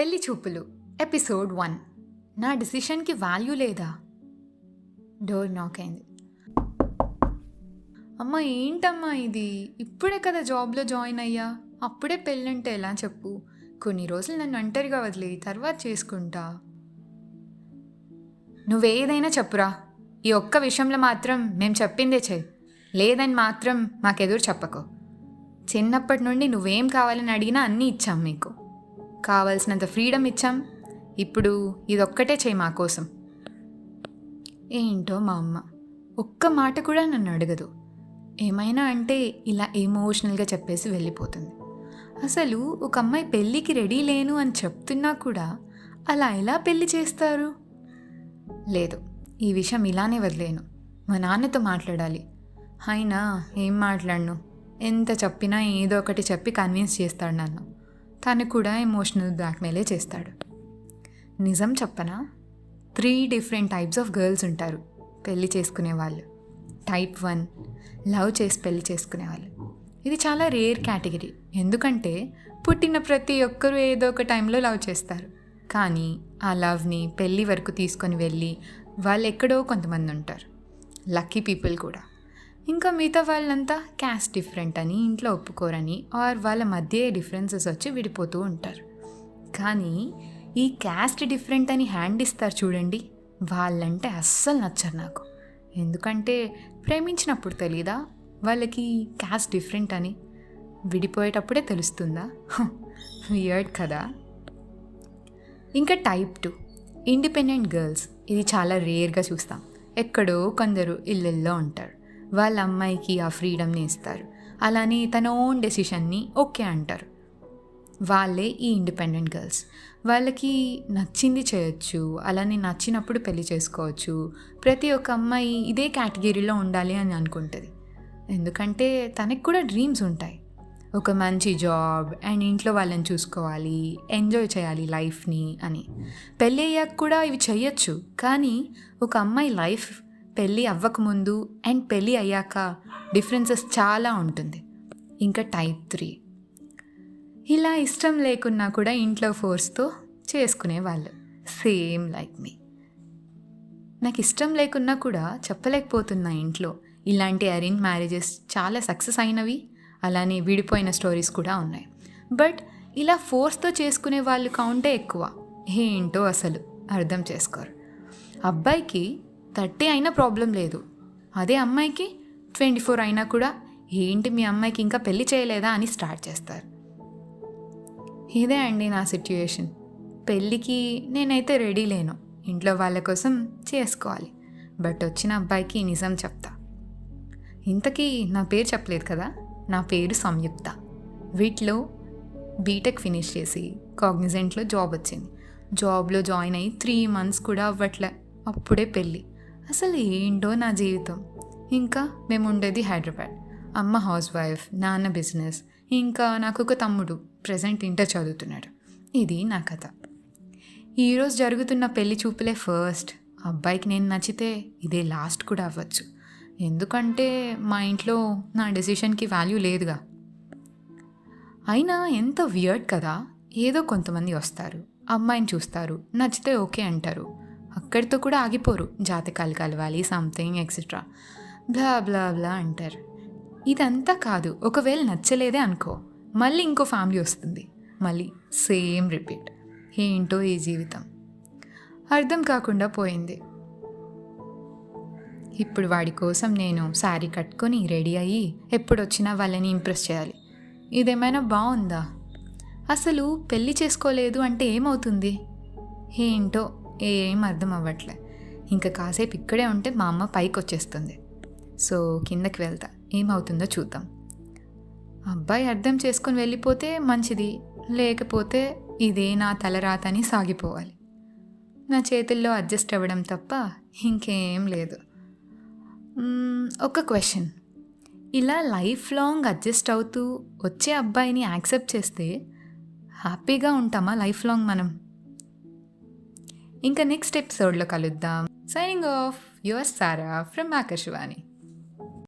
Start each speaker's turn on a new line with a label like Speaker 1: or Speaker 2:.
Speaker 1: పెళ్లి చూపులు episode one నా డిసిషన్కి వాల్యూ లేదా డోర్ నాక్ అయింది అమ్మ ఏంటమ్మా ఇది ఇప్పుడే కదా జాబ్లో జాయిన్ అయ్యా అప్పుడే పెళ్ళంటే ఎలా చెప్పు కొన్ని రోజులు నన్ను ఒంటరిగా వదిలి తర్వాత చేసుకుంటా నువ్వేదైనా చెప్పురా ఈ ఒక్క విషయంలో మాత్రం మేము చెప్పిందే చెయ్యి లేదని మాత్రం మాకెదురు చెప్పకు చిన్నప్పటి నుండి నువ్వేం కావాలని అడిగినా అన్నీ ఇచ్చాం మీకు కావాల్సినంత ఫ్రీడమ్ ఇచ్చాం ఇప్పుడు ఇదొక్కటే చేయి మా కోసం ఏంటో మా అమ్మ ఒక్క మాట కూడా నన్ను అడగదు ఏమైనా అంటే ఇలా ఎమోషనల్గా చెప్పేసి వెళ్ళిపోతుంది అసలు ఒక అమ్మాయి పెళ్ళికి రెడీ లేను అని చెప్తున్నా కూడా అలా ఎలా పెళ్లి చేస్తారు లేదు ఈ విషయం ఇలానే వదిలేను మా నాన్నతో మాట్లాడాలి అయినా ఏం మాట్లాడను ఎంత చెప్పినా ఏదో ఒకటి చెప్పి కన్విన్స్ చేస్తాడు నన్ను తను కూడా ఎమోషనల్ బ్లాక్మెయిలే చేస్తాడు నిజం చెప్పనా three different types of girls ఉంటారు పెళ్లి చేసుకునే వాళ్ళు టైప్ వన్ లవ్ చేసి పెళ్లి చేసుకునే వాళ్ళు ఇది చాలా రేర్ కేటగిరీ ఎందుకంటే పుట్టిన ప్రతి ఒక్కరూ ఏదో ఒక టైంలో లవ్ చేస్తారు కానీ ఆ లవ్ని పెళ్ళి వరకు తీసుకొని వెళ్ళి వాళ్ళు ఎక్కడో కొంతమంది ఉంటారు లక్కీ పీపుల్ కూడా ఇంకా మిగతా వాళ్ళంతా క్యాస్ట్ డిఫరెంట్ అని ఇంట్లో ఒప్పుకోరని ఆర్ వాళ్ళ మధ్య డిఫరెన్సెస్ వచ్చి విడిపోతూ ఉంటారు కానీ ఈ క్యాస్ట్ డిఫరెంట్ అని హ్యాండ్ ఇస్తారు చూడండి వాళ్ళంటే అస్సలు నచ్చరు నాకు ఎందుకంటే ప్రేమించినప్పుడు తెలీదా వాళ్ళకి క్యాస్ట్ డిఫరెంట్ అని విడిపోయేటప్పుడే తెలుస్తుందా వియర్డ్ కదా ఇంకా టైప్ టూ ఇండిపెండెంట్ గర్ల్స్ ఇది చాలా రేర్గా చూస్తాం ఎక్కడో కొందరు ఇళ్ళల్లో ఉంటారు వాళ్ళ అమ్మాయికి ఆ ఫ్రీడమ్ని ఇస్తారు అలానే తన ఓన్ డెసిషన్ని ఓకే అంటారు వాళ్ళే ఈ ఇండిపెండెంట్ గర్ల్స్ వాళ్ళకి నచ్చింది చేయొచ్చు అలానే నచ్చినప్పుడు పెళ్లి చేసుకోవచ్చు ప్రతి ఒక్క అమ్మాయి ఇదే కేటగిరీలో ఉండాలి అని అనుకుంటుంది ఎందుకంటే తనకి కూడా డ్రీమ్స్ ఉంటాయి ఒక మంచి జాబ్ అండ్ ఇంట్లో వాళ్ళని చూసుకోవాలి ఎంజాయ్ చేయాలి లైఫ్ని అని పెళ్ళి అయ్యాక కూడా ఇవి చెయ్యొచ్చు కానీ ఒక అమ్మాయి లైఫ్ పెళ్ళి అవ్వకముందు అండ్ పెళ్ళి అయ్యాక డిఫరెన్సెస్ చాలా ఉంటుంది ఇంకా టైప్ త్రీ ఇలా ఇష్టం లేకున్నా కూడా ఇంట్లో ఫోర్స్తో చేసుకునే వాళ్ళు సేమ్ లైక్ మీ నాకు ఇష్టం లేకున్నా కూడా చెప్పలేకపోతున్నా ఇంట్లో ఇలాంటి అరేంజ్ మ్యారేజెస్ చాలా సక్సెస్ అయినవి అలానే విడిపోయిన స్టోరీస్ కూడా ఉన్నాయి బట్ ఇలా ఫోర్స్తో చేసుకునే వాళ్ళు కౌంటే ఎక్కువ ఏంటో అసలు అర్థం చేసుకోరు అబ్బాయికి థర్టీ అయినా ప్రాబ్లం లేదు అదే అమ్మాయికి ట్వంటీ ఫోర్ అయినా కూడా ఏంటి మీ అమ్మాయికి ఇంకా పెళ్లి చేయలేదా అని స్టార్ట్ చేస్తారు ఇదే అండి నా సిట్యుయేషన్ పెళ్ళికి నేనైతే రెడీ లేను ఇంట్లో వాళ్ళ కోసం చేసుకోవాలి బట్ వచ్చిన అబ్బాయికి నిజం చెప్తా ఇంతకీ నా పేరు చెప్పలేదు కదా నా పేరు సంయుక్త వీటిలో బీటెక్ ఫినిష్ చేసి కాగ్నిజెంట్లో జాబ్ వచ్చింది జాబ్లో జాయిన్ అయ్యి త్రీ మంత్స్ కూడా అవ్వట్లే అప్పుడే పెళ్ళి అసలు ఏంటో నా జీవితం ఇంకా మేము ఉండేది హైదరాబాద్ అమ్మ హౌస్ వైఫ్ నాన్న బిజినెస్ ఇంకా నాకు ఒక తమ్ముడు ప్రజెంట్ ఇంటర్ చదువుతున్నాడు ఇది నా కథ ఈరోజు జరుగుతున్న పెళ్లి చూపులే ఫస్ట్ అబ్బాయికి నేను నచ్చితే ఇదే లాస్ట్ కూడా అవ్వచ్చు ఎందుకంటే మా ఇంట్లో నా డెసిషన్కి వాల్యూ లేదుగా అయినా ఎంత వియర్డ్ కదా ఏదో కొంతమంది వస్తారు అమ్మాయిని చూస్తారు నచ్చితే ఓకే అంటారు అక్కడితో కూడా ఆగిపోరు జాతకాలు కలవాలి సంథింగ్ ఎక్సెట్రా బ్లా బ్లా బ్లా అంటారు ఇదంతా కాదు ఒకవేళ నచ్చలేదే అనుకో మళ్ళీ ఇంకో ఫ్యామిలీ వస్తుంది మళ్ళీ సేమ్ రిపీట్ ఏంటో ఈ జీవితం అర్థం కాకుండా పోయింది ఇప్పుడు వాడి కోసం నేను శారీ కట్టుకొని రెడీ అయ్యి ఎప్పుడు వచ్చినా వాళ్ళని ఇంప్రెస్ చేయాలి ఇదేమైనా బాగుందా అసలు పెళ్ళి చేసుకోలేదు అంటే ఏమవుతుంది ఏంటో ఏం అర్థం అవ్వట్లే ఇంకా కాసేపు ఇక్కడే ఉంటే మా అమ్మ పైకి వచ్చేస్తుంది సో కిందకి వెళ్తా ఏమవుతుందో చూద్దాం అబ్బాయి అర్థం చేసుకొని వెళ్ళిపోతే మంచిది లేకపోతే ఇదే నా తలరాతని సాగిపోవాలి నా చేతుల్లో అడ్జస్ట్ అవ్వడం తప్ప ఇంకేం లేదు మ్మ్, ఒక క్వశ్చన్ ఇలా లైఫ్ లాంగ్ అడ్జస్ట్ అవుతూ వచ్చే అబ్బాయిని యాక్సెప్ట్ చేస్తే హ్యాపీగా ఉంటామా లైఫ్ లాంగ్ మనం ఇంకా నెక్స్ట్ ఎపిసోడ్లో కలుద్దాం signing off your Sara from Akashvani